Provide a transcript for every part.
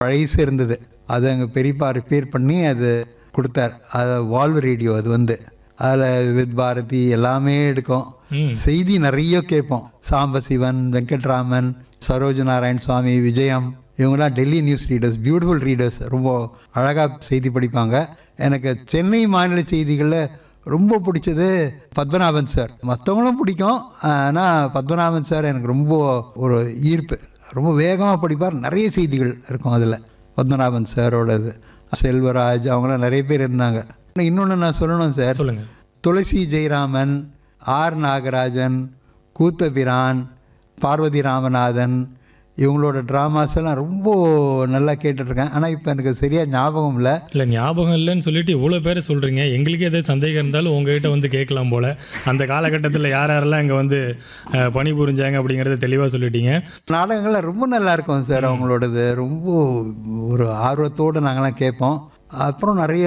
பழைசு இருந்தது அது எங்கள் பெரியப்பா ரிப்பேர் பண்ணி அது கொடுத்தார் அது வால்வ் ரேடியோ அது வந்து அதில் வித் பாரதி எல்லாமே எடுக்கும் ம் செய்தி நிறைய கேட்போம் சாம்பசிவன் வெங்கட்ராமன் சரோஜ நாராயண் சுவாமி விஜயம் இவங்களாம் Delhi news readers beautiful readers ரொம்ப அழகாக செய்தி படிப்பாங்க எனக்கு சென்னை மாநில செய்திகளில் ரொம்ப பிடிச்சது பத்மநாபன் சார் மற்றவங்களும் பிடிக்கும் ஆனால் பத்மநாபன் சார் எனக்கு ரொம்ப ஒரு ஈர்ப்பு ரொம்ப வேகமாக படிப்பார் நிறைய செய்திகள் இருக்கும் அதில் பத்மநாபன் சாரோடது செல்வராஜ் அவங்களாம் நிறைய பேர் இருந்தாங்க இன்னொன்று நான் சொல்லணும் சார் சொல்லுங்க துளசி ஜெயராமன் ஆர் நாகராஜன் கூத்தபிரான் பார்வதி ராமநாதன் இவங்களோட ட்ராமாஸ் எல்லாம் ரொம்ப நல்லா கேட்டுட்ருக்கேன் ஆனால் இப்போ எனக்கு சரியாக ஞாபகம் இல்லை இல்லை ஞாபகம் இல்லைன்னு சொல்லிட்டு இவ்வளோ பேரை சொல்கிறீங்க எங்களுக்கு எதாவது சந்தேகம் இருந்தாலும் உங்ககிட்ட வந்து கேட்கலாம் போல் அந்த காலகட்டத்தில் யார் யாரெல்லாம் இங்கே வந்து அஹ், பணி புரிஞ்சாங்க அப்படிங்கிறத தெளிவாக சொல்லிட்டீங்க நாடகங்கள்லாம் ரொம்ப நல்லா இருக்கும் சார் அவங்களோடது ரொம்ப ஒரு ஆர்வத்தோடு நாங்கள்லாம் கேட்போம் அப்புறம் நிறைய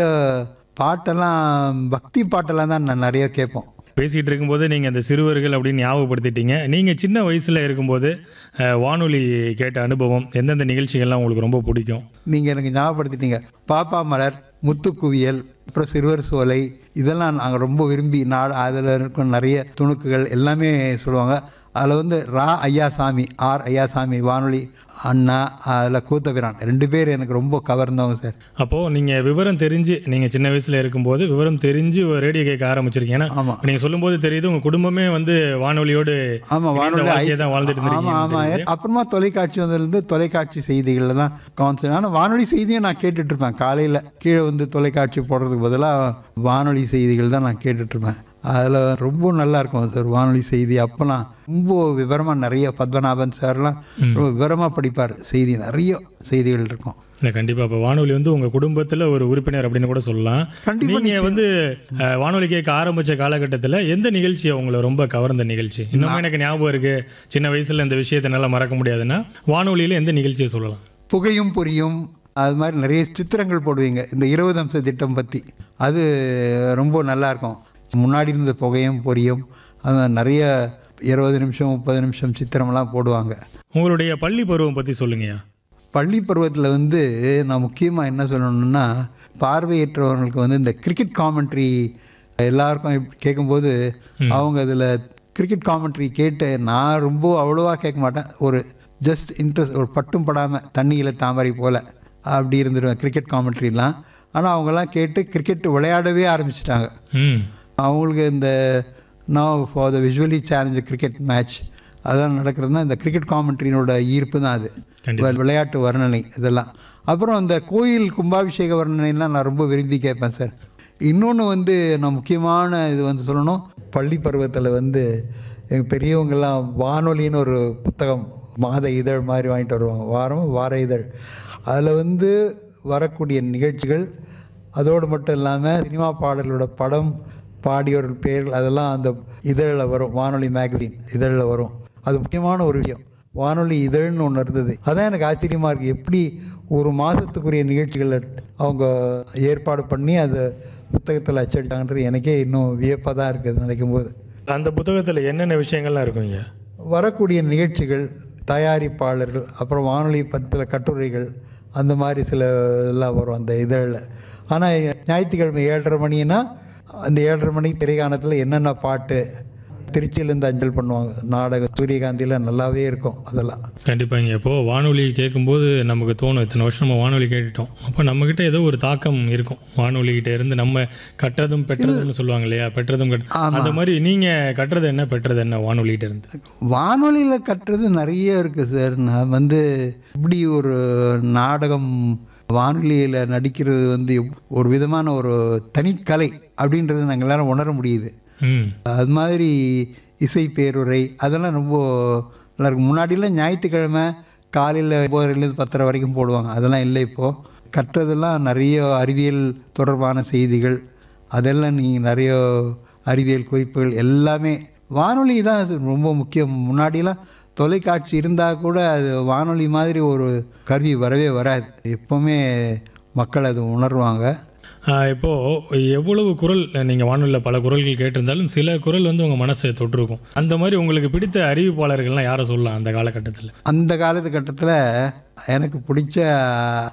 பாட்டெல்லாம் பக்தி பாட்டெல்லாம் தான் நான் நிறைய கேட்போம் பேசிகிட்டு இருக்கும்போது நீங்கள் அந்த சிறுவர்கள் அப்படின்னு ஞாபகப்படுத்திட்டீங்க நீங்கள் சின்ன வயசில் இருக்கும்போது அஹ், வானொலி கேட்ட அனுபவம் எந்தெந்த நிகழ்ச்சிகள்லாம் உங்களுக்கு ரொம்ப பிடிக்கும் நீங்கள் எனக்கு ஞாபகப்படுத்திட்டீங்க பாப்பா மலர் முத்துக்குவியல் அப்புறம் சிறுவர் சோலை இதெல்லாம் நாங்கள் ரொம்ப விரும்பி நாடு அதில் இருக்கும் நிறைய துணுக்குகள் எல்லாமே சொல்லுவாங்க அதில் வந்து ரா ஐயாசாமி ஆர் ஐயாசாமி வானொலி அண்ணா அதில் கூத்தபிரான் ரெண்டு பேர் எனக்கு ரொம்ப கவர்ந்தவங்க சார் அப்போது நீங்கள் விவரம் தெரிஞ்சு நீங்கள் சின்ன வயசில் இருக்கும்போது விவரம் தெரிஞ்சு ஒரு ரேடியோ கேட்க ஆரம்பிச்சிருக்கீங்க ஏன்னா ஆமாம் நீங்கள் சொல்லும்போது தெரியுது உங்கள் குடும்பமே வந்து வானொலியோடு ஆமாம் இணைந்த வானொலி வாழ்க்கையை தான் வாழ்ந்துட்டு ஆமாம் இருந்திருக்கீங்க ஆமாம் அப்புறமா தொலைக்காட்சி வந்ததுலேருந்து தொலைக்காட்சி செய்திகளில் தான் கான்சென்ட் ஆனால் வானொலி செய்தியும் நான் கேட்டுட்டு இருப்பேன் காலையில் கீழே வந்து தொலைக்காட்சி போடுறதுக்கு பதிலாக வானொலி செய்திகள் தான் நான் கேட்டுட்டு இருப்பேன் அதில் ரொம்ப நல்லா இருக்கும் சார் வானொலி செய்தி அப்போலாம் ரொம்ப விவரமாக நிறைய பத்மநாபன் சார்லாம் ரொம்ப விவரமாக படிப்பார் செய்தி நிறைய செய்திகள் இருக்கும் இல்லை கண்டிப்பாக இப்போ வானொலி வந்து உங்கள் குடும்பத்தில் ஒரு உறுப்பினர் அப்படின்னு கூட சொல்லலாம் கண்டிப்பா நீங்கள் வந்து அஹ், வானொலி கேட்க ஆரம்பித்த காலகட்டத்தில் எந்த நிகழ்ச்சி உங்களை ரொம்ப கவர்ந்த நிகழ்ச்சி இன்னும் எனக்கு ஞாபகம் இருக்குது சின்ன வயசில் இந்த விஷயத்தை என்னால் மறக்க முடியாதுன்னா வானொலியில் எந்த நிகழ்ச்சியை சொல்லலாம் புகையும் பொரியும் அது மாதிரி நிறைய சித்திரங்கள் போடுவீங்க இந்த இருபது அம்ச திட்டம் பற்றி அது ரொம்ப நல்லா இருக்கும் முன்னாடி இருந்த புகையும் பொரியும் அது நிறைய இருபது நிமிஷம் முப்பது நிமிஷம் சித்திரம்லாம் போடுவாங்க உங்களுடைய பள்ளி பருவம் பற்றி சொல்லுங்கய்யா பள்ளி பருவத்தில் வந்து நான் முக்கியமாக என்ன சொல்லணும்னா பார்வையற்றவர்களுக்கு வந்து இந்த கிரிக்கெட் காமெண்ட்ரி எல்லாருக்கும் இப்ப கேட்கும்போது அவங்க அதில் கிரிக்கெட் காமெண்ட்ரி கேட்டு நான் ரொம்ப அவ்வளோவா கேட்க மாட்டேன் ஒரு ஜஸ்ட் இன்ட்ரெஸ்ட் ஒரு பட்டும் படாமல் தண்ணியில் தாமரை போல் அப்படி இருந்துருவேன் கிரிக்கெட் காமெண்ட்ரிலாம் ஆனால் அவங்கெல்லாம் கேட்டு கிரிக்கெட் விளையாடவே ஆரம்பிச்சிட்டாங்க ம் அவங்களுக்கு இந்த now for the visually challenge cricket match அதெல்லாம் நடக்கிறதுனா இந்த கிரிக்கெட் காமெண்ட்ரினோட ஈர்ப்பு தான் அது கண்டிப்பா. வி- விளையாட்டு வர்ணனை இதெல்லாம் அப்புறம் இந்த கோயில் கும்பாபிஷேக வர்ணனைலாம் நான் ரொம்ப விரும்பி கேட்பேன் சார் இன்னொன்று வந்து நான் முக்கியமான இது வந்து சொல்லணும் பள்ளி பருவத்தில் வந்து எங்கள் பெரியவங்கெல்லாம் வானொலின்னு ஒரு புத்தகம் மாத இதழ் மாதிரி வாங்கிட்டு வருவாங்க வாரம் வார இதழ் அதில் வந்து வரக்கூடிய நிகழ்ச்சிகள் அதோடு மட்டும் இல்லாமல் சினிமா பாடலோட படம் பாடியோர்கள் பேர்கள் அதெல்லாம் அந்த இதழில் வரும் வானொலி மேகசின் இதழில் வரும் அது முக்கியமான ஒரு விஷயம் வானொலி இதழ்னு ஒன்று இருந்தது அதான் எனக்கு ஆச்சரியமாக இருக்குது எப்படி ஒரு மாதத்துக்குரிய நிகழ்ச்சிகளை அவங்க ஏற்பாடு பண்ணி அதை புத்தகத்தில் அச்சடிட்டாங்கன்றது எனக்கே இன்னும் வியப்பாக தான் இருக்குது நினைக்கும் போது அந்த புத்தகத்தில் என்னென்ன விஷயங்கள்லாம் இருக்குங்க வரக்கூடிய நிகழ்ச்சிகள் தயாரிப்பாளர்கள் அப்புறம் வானொலி பற்றில கட்டுரைகள் அந்த மாதிரி சில எல்லாம் வரும் அந்த இதழில் ஆனால் ஞாயிற்றுக்கிழமை ஏழரை மணின்னா அந்த ஏழரை மணி திரைக்காணத்தில் என்னென்ன பாட்டு திருச்சியிலேருந்து அஞ்சல் பண்ணுவாங்க நாடகம் சூரியகாந்தியில் நல்லாவே இருக்கும் அதெல்லாம் கண்டிப்பாங்க இப்போது வானொலி கேட்கும்போது நமக்கு தோணும் இத்தனை வருஷம் நம்ம வானொலி கேட்டுட்டோம் அப்போ நம்மக்கிட்ட ஏதோ ஒரு தாக்கம் இருக்கும் வானொலிகிட்ட இருந்து நம்ம கற்றதும் பெற்றதும்னு சொல்லுவாங்க இல்லையா பெற்றதும் கட் அந்த மாதிரி நீங்கள் கட்டுறது என்ன பெற்றது என்ன வானொலிகிட்ட இருந்து வானொலியில் கட்டுறது நிறைய இருக்குது சார் நான் வந்து இப்படி ஒரு நாடகம் வானொலியில் நடிக்கிறது வந்து எப்- ஒரு விதமான ஒரு தனிக்கலை அப்படின்றத நாங்கள் எல்லாரும் உணர முடியுது ம் அது மாதிரி இசை பேருரை அதெல்லாம் ரொம்ப நல்லா இருக்கும் முன்னாடிலாம் ஞாயிற்றுக்கிழமை காலையில் ஒம்பதுலேருந்து பத்தரை வரைக்கும் போடுவாங்க அதெல்லாம் இல்லை இப்போது கற்றதெல்லாம் நிறைய அறிவியல் தொடர்பான செய்திகள் அதெல்லாம் நீங்கள் நிறைய அறிவியல் குறிப்புகள் எல்லாமே வானொலி தான் அது ரொம்ப முக்கியம் முன்னாடிலாம் தொலைக்காட்சி இருந்தால் கூட அது வானொலி மாதிரி ஒரு கருவி வரவே வராது எப்போவுமே மக்கள் அது உணர்வாங்க ஆஹ் இப்போ எவ்வளவு குரல் நீங்கள் வானொலியில் பல குரல்கள் கேட்டிருந்தாலும் சில குரல் வந்து உங்கள் மனசை தொட்டிருக்கும் அந்த மாதிரி உங்களுக்கு பிடித்த அறிவிப்பாளர்கள்லாம் யாரை சொல்லலாம் அந்த காலகட்டத்தில் அந்த காலத்துக்கட்டத்தில் எனக்கு பிடிச்ச